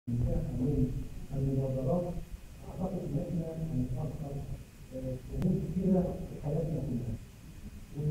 من المبادرات اعتقد ان احنا هنتاخر امور كثيره في حياتنا كلها. و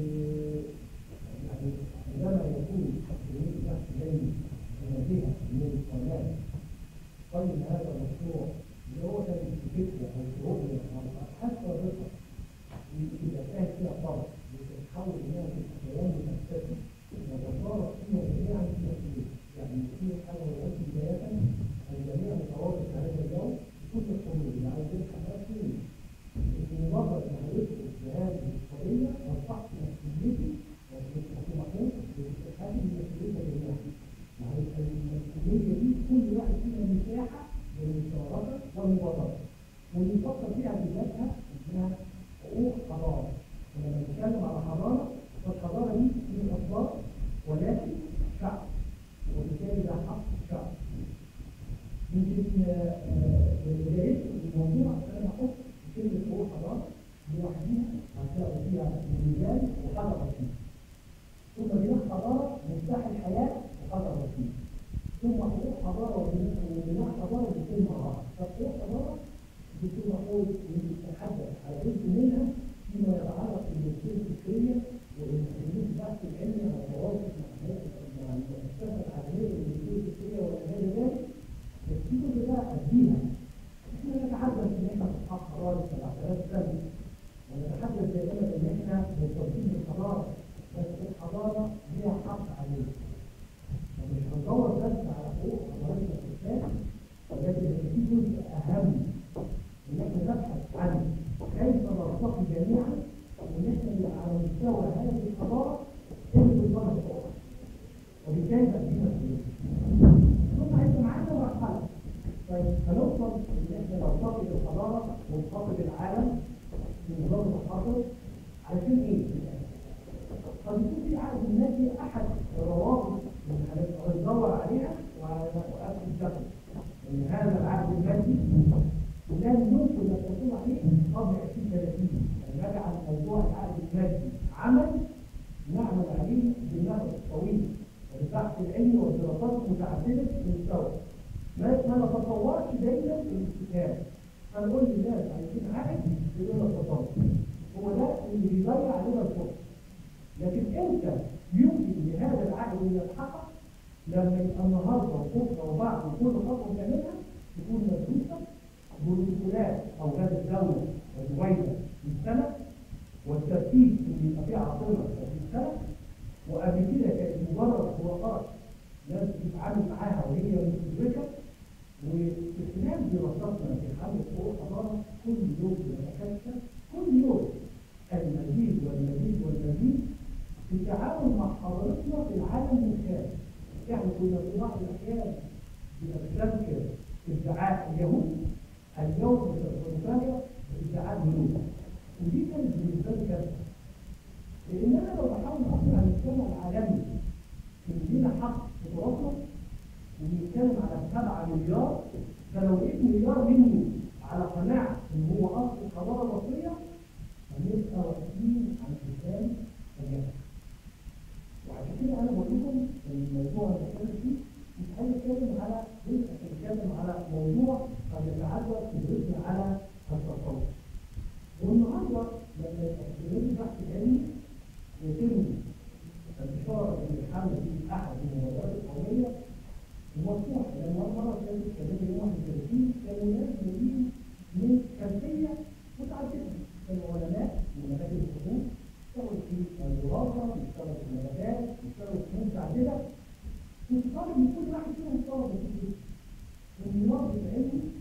يعني عندما يكون تقديم البحث العلمي نتيجه من قناه طيب هذا المشروع اللي هو كان فكره او رؤيه او حتى رضا يبقى فيها فيها فرق بتتحول انها تبقى كلام مؤسسي وتصارف فيها جميعا في مسؤوليه يعني في حاجه وقت بدايه الجميع متواصل في هذا اليوم بكل الحلول اللي عايزين حاجات كتير مجرد ما هيدخل في هذه القضيه اصبحت مسؤوليتي وفي محمود هذه المسؤوليه جميعا يعني المسؤوليه دي كل واحد فينا مساحه للمشاركه والمبادره واللي يفكر فيها بذاتها اسمها حقوق حضاره ولما نتكلم على حضاره فالحضاره دي من اصدار ولكن شعب وبالتالي ده حق الشعب يمكن بداية الموضوع انا هحط كلمة حقوق حضارة لوحديها هتلاقوا فيها ميزان وحجر رصيد ثم بناء حضارة مفتاح الحياة وحجر رصيد ثم حقوق حضارة وبناء حضارة الاثنين مع بعض فحقوق حضارة بتكون حقوق بتتحدث على جزء منها فيما يتعلق بالمسؤولية الفكرية والمسؤولية البحث العلمي على التواصل مع المؤسسات العالمية للمسؤولية الفكرية وما إلى ذلك في كل ده أديها احنا نتحدث ان احنا في اصحاب حضاره 7000 سنه ونتحدث دائما ان احنا مرتبطين بالحضاره بس الحضاره ليها حق علينا ومش هندور بس على حقوق حضارتنا في الاسلام ولكن في جزء اهم ان احنا نبحث عن كيف نرتقي جميعا وان احنا نبقى على مستوى هذه الحضاره اللي بالطرف الاخر وبالتالي تقديم ثم هيبقى معانا مرحله طيب هنوصل ان احنا نرتقي بالحضاره ونخاطب العالم في نظام الحاضر علشان ايه؟ قد يكون في عقد النادي احد الروابط اللي هندور عليها واكد لكم ان هذا العقد المادي لن يمكن ان تكون عليه قبل 2030 يعني نجعل موضوع العقد المادي عمل نعمل عليه بالنفس الطويل والبحث العلمي والدراسات المتعدده المستوى ما ما نتطورش دايما في الاستفهام هنقول للناس عايزين عقد بدون التطور هو ده اللي بيضيع علينا الفرصه لكن امتى يمكن لهذا العقد ان يتحقق لما يبقى النهارده وبكره وبعد وكل خطوه بنعملها تكون مدروسه بروتوكولات اوجاد الدوله وزويده في السنه والترتيب اللي يبقى فيه عاصمه في السنه وقبل كده كانت مجرد خرافات ناس بتتعامل معاها وهي مدركه وفي خلال دراستنا في حل حقوق الحضاره كل يوم بنتكلم كل يوم المزيد والمزيد والمزيد في التعامل مع حضارتنا في العالم من خارج يعني كنا في بعض الاحيان بنستنكر ادعاء اليهود اليوم بنفاجئ بادعاء الهنود ودي كانت بالنسبه لي كارثه لان انا لو بحاول اقنع المجتمع العالمي ان لينا حق في تراثنا وبنتكلم على 7 مليار فلو لقيت مليار مني على قناعه ان هو اصل الحضاره المصريه هنبقى واقفين عن حساب اليمن وعشان كده انا بقول لكم ان الموضوع اللي بتكلم فيه مش عايز اتكلم على جزء بتكلم على موضوع قد يتعلق بجزء على التصوف والنهارده لما يبقى في البحث العلمي يتم الإشارة إلى الحمل في أحد المبادرات القومية ومفتوح لأن مرة كانت كانت يوم 31 كانوا ناس جايين من خلفية متعددة كانوا علماء من مراكز الحقوق اشتغلوا في الدراسة بيشتغلوا في الملكات بيشتغلوا في متعددة كنت طالب من كل واحد فيهم طلب بسيط جدا النظام العلمي